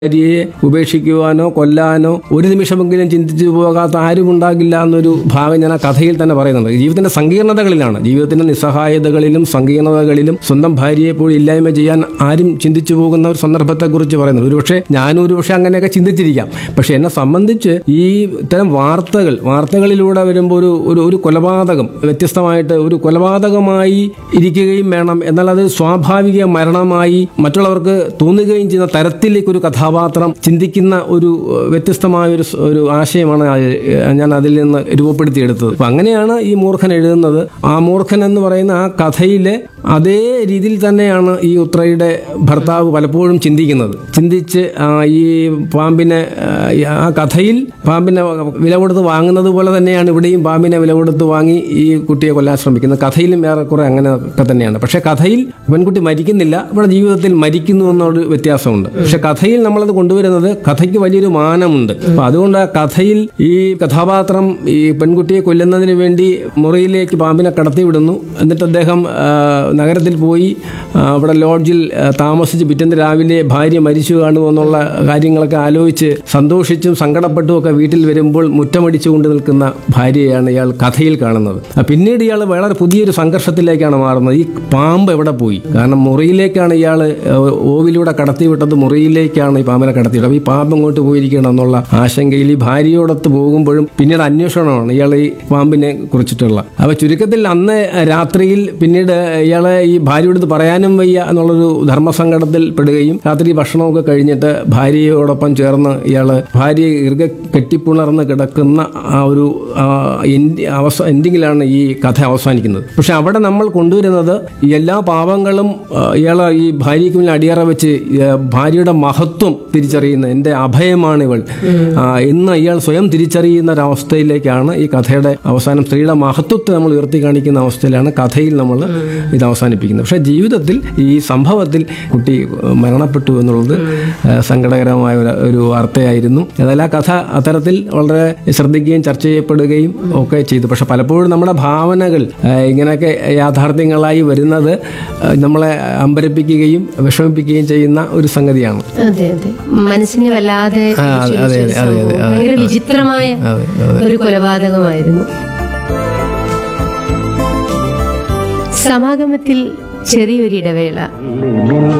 ഭാര്യയെ ഉപേക്ഷിക്കുവാനോ കൊല്ലാനോ ഒരു നിമിഷമെങ്കിലും ചിന്തിച്ചു പോകാത്ത ആരും ഉണ്ടാകില്ല എന്നൊരു ഭാഗം ഞാൻ ആ കഥയിൽ തന്നെ പറയുന്നുണ്ട് ജീവിതത്തിന്റെ സങ്കീർണതകളിലാണ് ജീവിതത്തിന്റെ നിസ്സഹായതകളിലും സങ്കീർണതകളിലും സ്വന്തം ഭാര്യയെ പോലും ഇല്ലായ്മ ചെയ്യാൻ ആരും ചിന്തിച്ചു പോകുന്ന ഒരു സന്ദർഭത്തെക്കുറിച്ച് പറയുന്നത് ഒരുപക്ഷെ ഞാനും ഒരുപക്ഷെ അങ്ങനെയൊക്കെ ചിന്തിച്ചിരിക്കാം പക്ഷെ എന്നെ സംബന്ധിച്ച് ഈ ഇത്തരം വാർത്തകൾ വാർത്തകളിലൂടെ വരുമ്പോൾ ഒരു ഒരു ഒരു കൊലപാതകം വ്യത്യസ്തമായിട്ട് ഒരു കൊലപാതകമായി ഇരിക്കുകയും വേണം എന്നാൽ അത് സ്വാഭാവിക മരണമായി മറ്റുള്ളവർക്ക് തോന്നുകയും ചെയ്യുന്ന തരത്തിലേക്ക് ഒരു കഥാപാത്രം ചിന്തിക്കുന്ന ഒരു ഏഹ്, വ്യത്യസ്തമായ ഒരു സ്- ഒരു ആശയമാണ് ആ, ഏഹ്, ഞാൻ അതിൽ നിന്ന് രൂപപ്പെടുത്തിയെടുത്തത് അപ്പൊ അങ്ങനെയാണ് ഈ മൂർഖൻ എഴുതുന്നത് ആ മൂർഖൻ എന്ന് പറയുന്ന ആ കഥയിലെ അതേ രീതിയിൽ തന്നെയാണ് ഈ ഉത്രയുടെ ഭർത്താവ് പലപ്പോഴും ചിന്തിക്കുന്നത് ചിന്തിച്ച് ആ, ഈ പാമ്പിനെ ആ, ഈ ആ കഥയിൽ പാമ്പിനെ വില കൊടുത്ത് വാങ്ങുന്നത് പോലെ തന്നെയാണ് ഇവിടെയും പാമ്പിനെ വില കൊടുത്ത് വാങ്ങി ഈ കുട്ടിയെ കൊല്ലാൻ ശ്രമിക്കുന്നത് കഥയിലും ഏറെക്കുറെ അങ്ങനെ ഒക്കെ തന്നെയാണ് പക്ഷെ കഥയിൽ പെൺകുട്ടി മരിക്കുന്നില്ല ഇവിടെ ജീവിതത്തിൽ മരിക്കുന്നു എന്നൊരു വ്യത്യാസമുണ്ട് പക്ഷെ കഥയിൽ നമ്മളത് കൊണ്ടുവരുന്നത് കഥയ്ക്ക് വലിയൊരു മാനമുണ്ട് അപ്പൊ അതുകൊണ്ട് ആ കഥയിൽ ഈ കഥാപാത്രം ഈ പെൺകുട്ടിയെ കൊല്ലുന്നതിന് വേണ്ടി മുറിയിലേക്ക് പാമ്പിനെ കടത്തിവിടുന്നു എന്നിട്ട് അദ്ദേഹം ആ, നഗരത്തിൽ പോയി ആ, അവിടെ ലോഡ്ജിൽ ആ, താമസിച്ച് പിറ്റേന്ന് രാവിലെ ഭാര്യ മരിച്ചു കാണുമെന്നുള്ള കാര്യങ്ങളൊക്കെ ആലോചിച്ച് സന്തോഷിച്ചും സങ്കടപ്പെട്ടും ഒക്കെ വീട്ടിൽ വരുമ്പോൾ മുറ്റമടിച്ചുകൊണ്ട് നിൽക്കുന്ന ഭാര്യയാണ് ഇയാൾ കഥയിൽ കാണുന്നത് ആ, പിന്നീട് ഇയാൾ വളരെ പുതിയൊരു സംഘർഷത്തിലേക്കാണ് മാറുന്നത് ഈ പാമ്പ് എവിടെ പോയി കാരണം മുറിയിലേക്കാണ് ഇയാൾ ഓവിലൂടെ കടത്തിവിട്ടത് മുറിയിലേക്കാണ് ഈ പാമ്പിനെ കടത്തിവിട്ടത് അപ്പോൾ ഈ പാമ്പ് ഇങ്ങോട്ട് പോയിരിക്കണം എന്നുള്ള ആശങ്കയിൽ ഈ ഭാര്യയോടൊത്ത് പോകുമ്പോഴും പിന്നീട് അന്വേഷണമാണ് ഇയാൾ ഈ പാമ്പിനെ കുറിച്ചിട്ടുള്ള അപ്പോൾ ചുരുക്കത്തിൽ അന്ന് രാത്രിയിൽ പിന്നീട് ഇയാളെ ഈ ഭാര്യയോട് പറയാനും വയ്യ എന്നുള്ളൊരു ധർമ്മസങ്കടത്തിൽ പെടുകയും രാത്രി ഭക്ഷണമൊക്കെ കഴിഞ്ഞിട്ട് ഭാര്യയോടൊപ്പം ചേർന്ന് ഇയാൾ ഭാര്യയെ ഇറുകെ കെട്ടിപ്പുണർന്ന് കിടക്കുന്ന ആ ഒരു ആ, എൻഡി- അവസ എൻഡിങ്ങിലാണ് ഈ കഥ അവസാനിക്കുന്നത് പക്ഷെ അവിടെ നമ്മൾ കൊണ്ടുവരുന്നത് ഈ എല്ലാ പാവങ്ങളും ആ, ഇയാളെ ഈ ഭാര്യയ്ക്ക് മുന്നിൽ അടിയറ വെച്ച് ആ, ഭാര്യയുടെ മഹത്വം തിരിച്ചറിയുന്ന എൻ്റെ അഭയമാണ് ഇവൾ ആ, എന്ന് ഇയാൾ സ്വയം തിരിച്ചറിയുന്ന ഒരവസ്ഥയിലേക്കാണ് ഈ കഥയുടെ അവസാനം സ്ത്രീയുടെ മഹത്വത്തെ നമ്മൾ ഉയർത്തി കാണിക്കുന്ന അവസ്ഥയിലാണ് കഥയിൽ നമ്മൾ ഇത് അവസാനിപ്പിക്കുന്നത് പക്ഷേ ജീവിതത്തിൽ ഈ സംഭവത്തിൽ കുട്ടി ഏഹ്, മരണപ്പെട്ടു എന്നുള്ളത് ഏഹ്, സങ്കടകരമായ ഒരു- ഒരു വാർത്തയായിരുന്നു ഏതായാലും ആ കഥ അത്തരത്തിൽ വളരെ ശ്രദ്ധിക്കുകയും ചർച്ച ചെയ്യപ്പെടുകയും ഒക്കെ ചെയ്തു പക്ഷെ പലപ്പോഴും നമ്മുടെ ഭാവനകൾ ഏഹ്, ഇങ്ങനെയൊക്കെ യാഥാർത്ഥ്യങ്ങളായി വരുന്നത് ഏഹ്, നമ്മളെ അമ്പരപ്പിക്കുകയും വിഷമിപ്പിക്കുകയും ചെയ്യുന്ന ഒരു സംഗതിയാണ് അതെ അതെ മനസ്സിനെ വല്ലാതെ ആ, അതെ, അതെ, ചിരിച്ച ഒരു അതെ, അതെ, സംഭവം. അതെ. ഭയങ്കര വിചിത്രമായ അതെ, അതെ. ഒരു കൊലപാതകമായിരുന്നു സമാഗമത്തിൽ ചെറിയൊരിടവേള